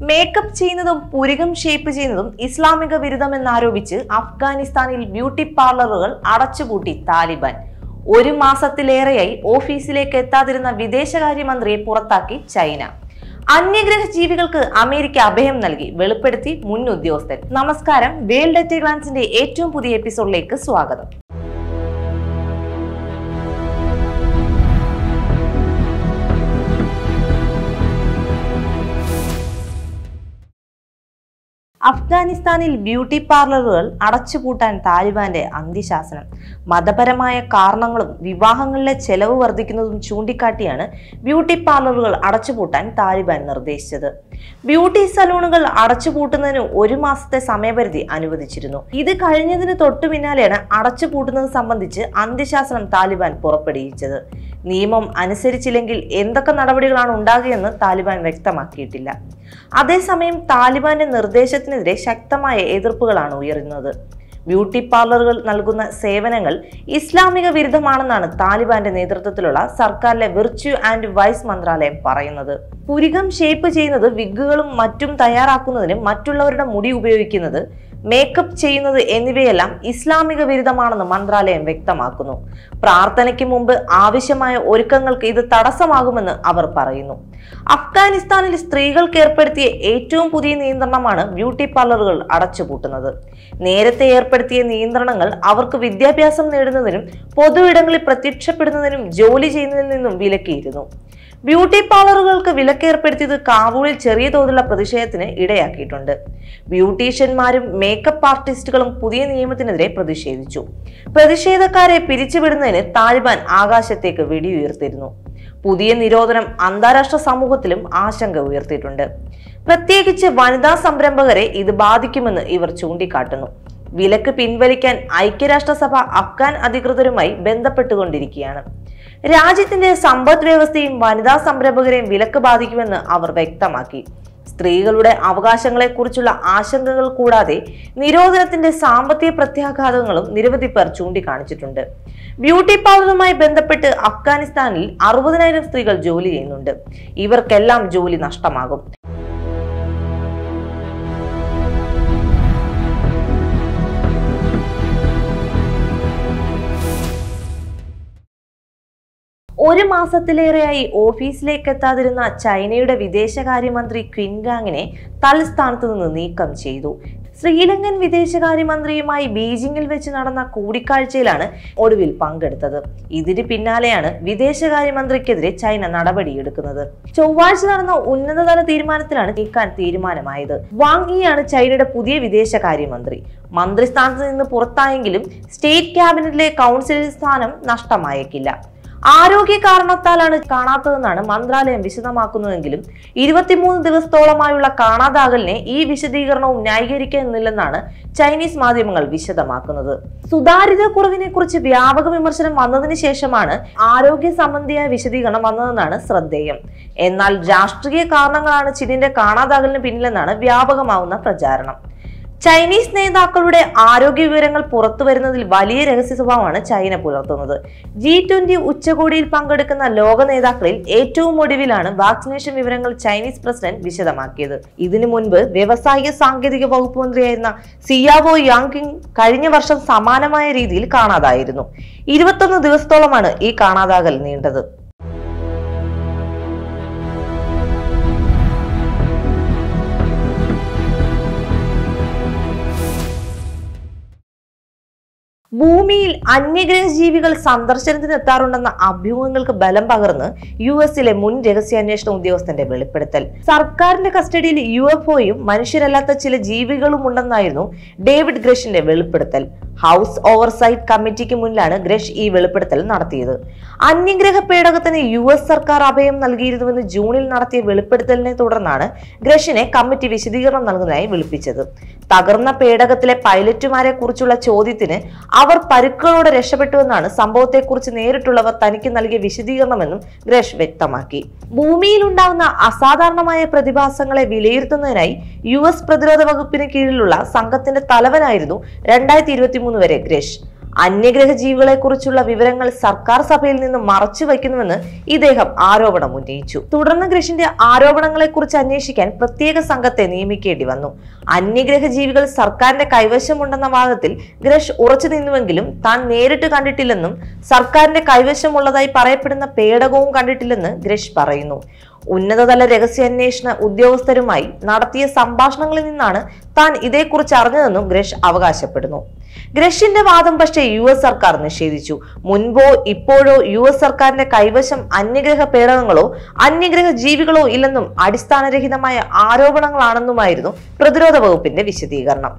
makeup ചെയ്യുന്നതും പുരികം shape ചെയ്യുന്നതും ഇസ്ലാമിക വിരുദ്ധമെന്നാരോപിച്ച് അഫ്ഗാനിസ്ഥാനിൽ ബ്യൂട്ടി പാർലറുകൾ അടച്ചുപൂട്ടി താലിബാൻ ഒരു മാസത്തിലേറെയായി ഓഫീസിലേക്ക് എത്താതിരുന്ന വിദേശകാര്യമന്ത്രിയെ പുറത്താക്കി ചൈന അന്യഗ്രഹ ജീവികൾക്ക് അമേരിക്ക അഭയം നൽകി വെളിപ്പെടുത്തി മുൻ ഉദ്യോഗസ്ഥൻ നമസ്കാരം വേൾഡ് അറ്റ് ഗ്ലാൻസിന്റെ ഏറ്റവും പുതിയ എപ്പിസോഡിലേക്ക് സ്വാഗതം അഫ്ഗാനിസ്ഥാനിൽ ബ്യൂട്ടി പാർലറുകൾ അടച്ചുപൂട്ടാൻ താലിബാന്റെ അന്ത്യശാസനം മതപരമായ കാരണങ്ങളും വിവാഹങ്ങളിലെ ചെലവ് വർദ്ധിക്കുന്നതും ചൂണ്ടിക്കാട്ടിയാണ് ബ്യൂട്ടി പാർലറുകൾ അടച്ചുപൂട്ടാൻ താലിബാൻ നിർദ്ദേശിച്ചത് ബ്യൂട്ടി സലൂണുകൾ അടച്ചുപൂട്ടുന്നതിന് ഒരു മാസത്തെ സമയപരിധി അനുവദിച്ചിരുന്നു ഇത് കഴിഞ്ഞതിന് തൊട്ടു പിന്നാലെയാണ് അടച്ചുപൂട്ടുന്നത് സംബന്ധിച്ച് അന്ത്യശാസനം താലിബാൻ പുറപ്പെടുവിച്ചത് നിയമം അനുസരിച്ചില്ലെങ്കിൽ എന്തൊക്കെ നടപടികളാണ് ഉണ്ടാകുകയെന്ന് താലിബാൻ വ്യക്തമാക്കിയിട്ടില്ല അതേസമയം താലിബാന്റെ നിർദ്ദേശത്തിനെതിരെ ശക്തമായ എതിർപ്പുകളാണ് ഉയരുന്നത് ബ്യൂട്ടി പാർലറുകൾ നൽകുന്ന സേവനങ്ങൾ ഇസ്ലാമിക വിരുദ്ധമാണെന്നാണ് താലിബാന്റെ നേതൃത്വത്തിലുള്ള സർക്കാരിലെ വിർച്യു ആൻഡ് വൈസ് മന്ത്രാലയം പറയുന്നത് പുരികം ഷേപ്പ് ചെയ്യുന്നത് വിഗുകളും മറ്റും തയ്യാറാക്കുന്നതിന് മറ്റുള്ളവരുടെ മുടി ഉപയോഗിക്കുന്നത് മേക്കപ്പ് ചെയ്യുന്നത് എന്നിവയെല്ലാം ഇസ്ലാമിക വിരുദ്ധമാണെന്ന് മന്ത്രാലയം വ്യക്തമാക്കുന്നു പ്രാർത്ഥനയ്ക്ക് മുമ്പ് ആവശ്യമായ ഒരുക്കങ്ങൾക്ക് ഇത് തടസ്സമാകുമെന്ന് അവർ പറയുന്നു അഫ്ഗാനിസ്ഥാനിൽ സ്ത്രീകൾക്ക് ഏർപ്പെടുത്തിയ ഏറ്റവും പുതിയ നിയന്ത്രണമാണ് ബ്യൂട്ടി പാർലറുകൾ അടച്ചുപൂട്ടുന്നത് നേരത്തെ ഏർപ്പെടുത്തിയ നിയന്ത്രണങ്ങൾ അവർക്ക് വിദ്യാഭ്യാസം നേടുന്നതിനും പൊതു ഇടങ്ങളിൽ പ്രത്യക്ഷപ്പെടുന്നതിനും ജോലി ചെയ്യുന്നതിൽ നിന്നും വിലക്കിയിരുന്നു ബ്യൂട്ടി പാർലറുകൾക്ക് വിലക്കേർപ്പെടുത്തിയത് കാബൂളിൽ ചെറിയ തോതിലുള്ള പ്രതിഷേധത്തിന് ഇടയാക്കിയിട്ടുണ്ട് ബ്യൂട്ടീഷ്യന്മാരും മേക്കപ്പ് ആർട്ടിസ്റ്റുകളും പുതിയ നിയമത്തിനെതിരെ പ്രതിഷേധിച്ചു പ്രതിഷേധക്കാരെ പിരിച്ചുവിടുന്നതിന് താലിബാൻ ആകാശത്തേക്ക് വെടിയുയർത്തിയിരുന്നു പുതിയ നിരോധനം അന്താരാഷ്ട്ര സമൂഹത്തിലും ആശങ്ക ഉയർത്തിയിട്ടുണ്ട് പ്രത്യേകിച്ച് വനിതാ സംരംഭകരെ ഇത് ബാധിക്കുമെന്ന് ഇവർ ചൂണ്ടിക്കാട്ടുന്നു വിലക്ക് പിൻവലിക്കാൻ ഐക്യരാഷ്ട്രസഭ അഫ്ഗാൻ അധികൃതരുമായി ബന്ധപ്പെട്ടുകൊണ്ടിരിക്കുകയാണ് രാജ്യത്തിന്റെ സമ്പദ് വ്യവസ്ഥയും വനിതാ സംരംഭകരെയും വിലക്ക് ബാധിക്കുമെന്ന് അവർ വ്യക്തമാക്കി സ്ത്രീകളുടെ അവകാശങ്ങളെക്കുറിച്ചുള്ള ആശങ്കകൾ കൂടാതെ നിരോധനത്തിന്റെ സാമ്പത്തിക പ്രത്യാഘാതങ്ങളും നിരവധി പേർ ചൂണ്ടിക്കാണിച്ചിട്ടുണ്ട് ബ്യൂട്ടി പാർലറുമായി ബന്ധപ്പെട്ട് അഫ്ഗാനിസ്ഥാനിൽ അറുപതിനായിരം സ്ത്രീകൾ ജോലി ചെയ്യുന്നുണ്ട് ഇവർക്കെല്ലാം ജോലി നഷ്ടമാകും ഒരു മാസത്തിലേറെയായി ഓഫീസിലേക്ക് എത്താതിരുന്ന ചൈനയുടെ വിദേശകാര്യമന്ത്രി ക്വിൻഗാങ്ങിനെ തലസ്ഥാനത്ത് നിന്ന് നീക്കം ചെയ്തു ശ്രീലങ്കൻ വിദേശകാര്യമന്ത്രിയുമായി ബീജിംഗിൽ വെച്ച് നടന്ന കൂടിക്കാഴ്ചയിലാണ് ഒടുവിൽ പങ്കെടുത്തത് ഇതിന് പിന്നാലെയാണ് വിദേശകാര്യമന്ത്രിക്കെതിരെ ചൈന നടപടിയെടുക്കുന്നത് ചൊവ്വാഴ്ച നടന്ന ഉന്നതതല തീരുമാനത്തിലാണ് നീക്കാൻ തീരുമാനമായത് വാങ് ആണ് ചൈനയുടെ പുതിയ വിദേശകാര്യമന്ത്രി മന്ത്രിസ്ഥാനത്ത് നിന്ന് പുറത്തായെങ്കിലും സ്റ്റേറ്റ് ക്യാബിനറ്റിലെ കൗൺസിലിൽ സ്ഥാനം നഷ്ടമായേക്കില്ല ആരോഗ്യ കാരണത്താലാണ് കാണാത്തതെന്നാണ് മന്ത്രാലയം വിശദമാക്കുന്നതെങ്കിലും ഇരുപത്തിമൂന്ന് ദിവസത്തോളമായുള്ള കാണാതാകലിനെ ഈ വിശദീകരണവും ന്യായീകരിക്കുന്നില്ലെന്നാണ് ചൈനീസ് മാധ്യമങ്ങൾ വിശദമാക്കുന്നത് സുതാര്യത കുറവിനെ കുറിച്ച് വ്യാപക വിമർശനം വന്നതിന് ശേഷമാണ് ആരോഗ്യ സംബന്ധിയായ വിശദീകരണം വന്നതെന്നാണ് ശ്രദ്ധേയം എന്നാൽ രാഷ്ട്രീയ കാരണങ്ങളാണ് ചിനിന്റെ കാണാതാകലിന് പിന്നിലെന്നാണ് വ്യാപകമാവുന്ന പ്രചാരണം ചൈനീസ് നേതാക്കളുടെ ആരോഗ്യ വിവരങ്ങൾ പുറത്തു വരുന്നതിൽ വലിയ രഹസ്യ സ്വഭാവമാണ് ചൈന പുലർത്തുന്നത് ജി ട്വന്റി ഉച്ചകോടിയിൽ പങ്കെടുക്കുന്ന ലോക നേതാക്കളിൽ ഏറ്റവും ഒടുവിലാണ് വാക്സിനേഷൻ വിവരങ്ങൾ ചൈനീസ് പ്രസിഡന്റ് വിശദമാക്കിയത് ഇതിനു മുൻപ് വ്യവസായിക സാങ്കേതിക വകുപ്പ് മന്ത്രിയായിരുന്ന സിയാവോ യാങ്കിങ് കഴിഞ്ഞ വർഷം സമാനമായ രീതിയിൽ കാണാതായിരുന്നു ഇരുപത്തൊന്ന് ദിവസത്തോളമാണ് ഈ കാണാതാകൽ നീണ്ടത് ഭൂമിയിൽ അന്യഗ്രഹ ജീവികൾ സന്ദർശനത്തിന് എത്താറുണ്ടെന്ന അഭ്യൂഹങ്ങൾക്ക് ബലം പകർന്ന് യു എസിലെ മുൻ രഹസ്യാന്വേഷണ ഉദ്യോഗസ്ഥന്റെ വെളിപ്പെടുത്തൽ സർക്കാരിന്റെ കസ്റ്റഡിയിൽ യു എഫ് ഒയും മനുഷ്യരല്ലാത്ത ചില ജീവികളും ഉണ്ടെന്നായിരുന്നു ഡേവിഡ് ഗ്രഷിന്റെ വെളിപ്പെടുത്തൽ ഹൗസ് ഓവർസൈറ്റ് കമ്മിറ്റിക്ക് മുന്നിലാണ് ഗ്രഷ് ഈ വെളിപ്പെടുത്തൽ നടത്തിയത് അന്യഗ്രഹ പേടകത്തിന് യു എസ് സർക്കാർ അഭയം നൽകിയിരുന്നുവെന്ന് ജൂണിൽ നടത്തിയ വെളിപ്പെടുത്തലിനെ തുടർന്നാണ് ഗ്രഷിനെ കമ്മിറ്റി വിശദീകരണം നൽകുന്നതായി വിളിപ്പിച്ചത് തകർന്ന പേടകത്തിലെ പൈലറ്റുമാരെ കുറിച്ചുള്ള ചോദ്യത്തിന് അവർ പരുക്കുകളോടെ രക്ഷപ്പെട്ടുവെന്നാണ് സംഭവത്തെക്കുറിച്ച് നേരിട്ടുള്ളവർ തനിക്ക് നൽകിയ വിശദീകരണമെന്നും ഗ്രഷ് വ്യക്തമാക്കി ഭൂമിയിൽ ഉണ്ടാകുന്ന അസാധാരണമായ പ്രതിഭാസങ്ങളെ വിലയിരുത്തുന്നതിനായി യു എസ് പ്രതിരോധ വകുപ്പിന് കീഴിലുള്ള സംഘത്തിന്റെ തലവനായിരുന്നു രണ്ടായിരത്തി ഇരുപത്തി മൂന്ന് വരെ ഗ്രഷ് അന്യഗ്രഹ ജീവികളെക്കുറിച്ചുള്ള വിവരങ്ങൾ സർക്കാർ സഭയിൽ നിന്ന് മറച്ചു വയ്ക്കുന്നുവെന്ന് ഇദ്ദേഹം ആരോപണം ഉന്നയിച്ചു തുടർന്ന് ഗ്രഷിന്റെ ആരോപണങ്ങളെക്കുറിച്ച് അന്വേഷിക്കാൻ പ്രത്യേക സംഘത്തെ നിയമിക്കേണ്ടി വന്നു അന്യഗ്രഹ ജീവികൾ സർക്കാരിന്റെ കൈവശമുണ്ടെന്ന വാദത്തിൽ ഗ്രഷ് ഉറച്ചു നിന്നുവെങ്കിലും താൻ നേരിട്ട് കണ്ടിട്ടില്ലെന്നും സർക്കാരിന്റെ കൈവശമുള്ളതായി പറയപ്പെടുന്ന പേടകവും കണ്ടിട്ടില്ലെന്ന് ഗ്രഷ് പറയുന്നു ഉന്നതതല രഹസ്യാന്വേഷണ ഉദ്യോഗസ്ഥരുമായി നടത്തിയ സംഭാഷണങ്ങളിൽ നിന്നാണ് താൻ ഇതേക്കുറിച്ച് അറിഞ്ഞതെന്നും ഗ്രഷ് അവകാശപ്പെടുന്നു ഗ്രഷിന്റെ വാദം പക്ഷേ യു എസ് സർക്കാർ നിഷേധിച്ചു മുൻപോ ഇപ്പോഴോ യു എസ് സർക്കാരിന്റെ കൈവശം അന്യഗ്രഹ പേടകങ്ങളോ അന്യഗ്രഹ ജീവികളോ ഇല്ലെന്നും അടിസ്ഥാനരഹിതമായ ആരോപണങ്ങളാണെന്നുമായിരുന്നു പ്രതിരോധ വകുപ്പിന്റെ വിശദീകരണം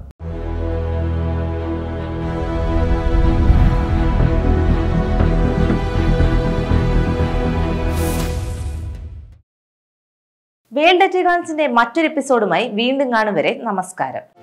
വേൾഡ് അറ്റ് മറ്റൊരു എപ്പിസോഡുമായി വീണ്ടും കാണും വരെ നമസ്കാരം